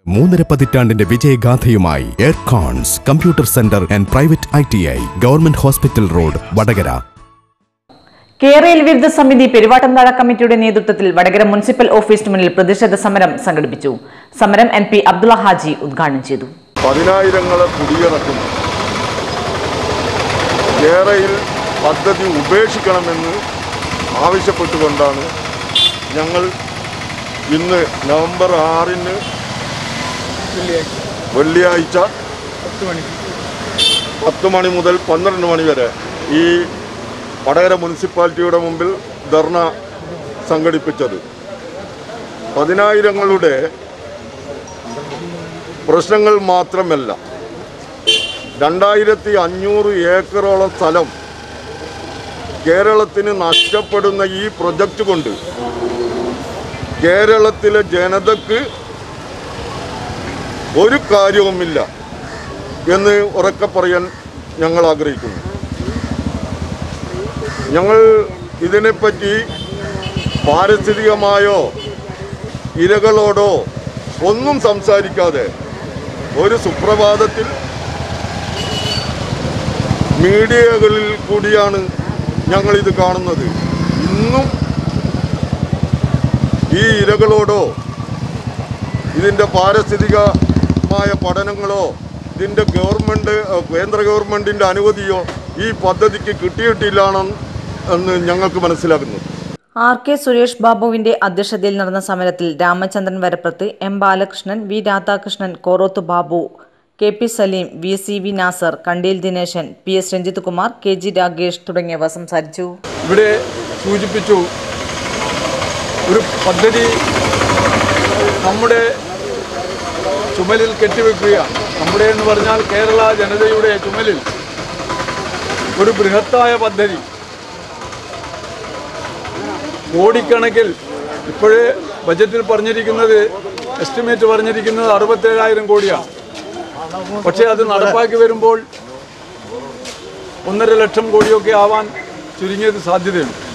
മൂന്നര പതിറ്റാണ്ടിന്റെ വിജയഗാഥയുമായി Aircons computer centre and private I T I government hospital road Vadakara കേരയിൽ വിരുദ്ധ സമിതി പെരുവാട്ടംതാഴ കമ്മിറ്റിയുടെ നേതൃത്വത്തിൽ വടകര മുനിസിപ്പൽ ഓഫീസിന് മുന്നിൽ പ്രതിഷേധ സമരം സംഘടിപ്പിച്ചു സമരം എൻ പി അബ്ദുള്ള ഹാജി ഉദ്ഘാടനം ചെയ്തു പതിനായിരങ്ങളെ കുടിയിറക്കുന്നു കേരയിൽ പദ്ധതി ഉപേക്ഷിക്കണമെന്ന് ആവശ്യപ്പെട്ടുകൊണ്ടാണ് ഞങ്ങൾ ഇന്ന് നവംബർ ആറിന് വെള്ളിയാഴ്ച പത്ത് മണി മുതൽ പന്ത്രണ്ട് മണി വരെ ഈ വടകര മുനിസിപ്പാലിറ്റിയുടെ മുമ്പിൽ ധർണ സംഘടിപ്പിച്ചത് പതിനായിരങ്ങളുടെ പ്രശ്നങ്ങൾ മാത്രമല്ല രണ്ടായിരത്തി അഞ്ഞൂറ് ഏക്കറോളം സ്ഥലം കേരളത്തിന് നഷ്ടപ്പെടുന്ന ഈ പ്രൊജക്റ്റ് കൊണ്ട് കേരളത്തിലെ ജനതക്ക് ഒരു കാര്യവുമില്ല എന്ന് ഉറക്കെ പറയാൻ ഞങ്ങൾ ആഗ്രഹിക്കുന്നു ഞങ്ങൾ ഇതിനെപ്പറ്റി പാരിസ്ഥിതികമായോ ഇരകളോടോ ഒന്നും സംസാരിക്കാതെ ഒരു സുപ്രഭാതത്തിൽ മീഡിയകളിൽ കൂടിയാണ് ഞങ്ങളിത് കാണുന്നത് ഇന്നും ഈ ഇരകളോടോ ഇതിൻ്റെ പാരിസ്ഥിതികമായ പഠനങ്ങളോ ഇതിൻ്റെ ഗവൺമെൻറ് കേന്ദ്ര ഗവൺമെൻറ്റിൻ്റെ അനുമതിയോ ഈ പദ്ധതിക്ക് കിട്ടിയിട്ടില്ലാണെന്ന് എന്ന് ഞങ്ങൾക്ക് മനസ്സിലാക്കുന്നു ആർ കെ സുരേഷ് ബാബുവിന്റെ അധ്യക്ഷതയിൽ നടന്ന സമരത്തിൽ Ramachandran Varaprath M Balakrishnan V Radhakrishnan Koroth Babu K P Saleem V C V Nasar Kandeel Dineshan P S Ranjith Kumar K G Ragesh തുടങ്ങിയവർ സംസാരിച്ചു ഇവിടെ സൂചിപ്പിച്ചു ഒരു പദ്ധതി നമ്മുടെ ചുമലിൽ കെട്ടിവെക്കുകയാണ് നമ്മുടെ എന്ന് പറഞ്ഞാൽ കേരള ജനതയുടെ ചുമലിൽ ഒരു ബൃഹത്തായ പദ്ധതി കോടിക്കണക്കിൽ ഇപ്പോഴേ ബജറ്റിൽ പറഞ്ഞിരിക്കുന്നത് എസ്റ്റിമേറ്റ് പറഞ്ഞിരിക്കുന്നത് അറുപത്തേഴായിരം കോടിയാണ് പക്ഷേ അത് നടപ്പാക്കി വരുമ്പോൾ ഒന്നര ലക്ഷം കോടിയൊക്കെ ആവാൻ ചുരുങ്ങിയത് സാധ്യതയുണ്ട്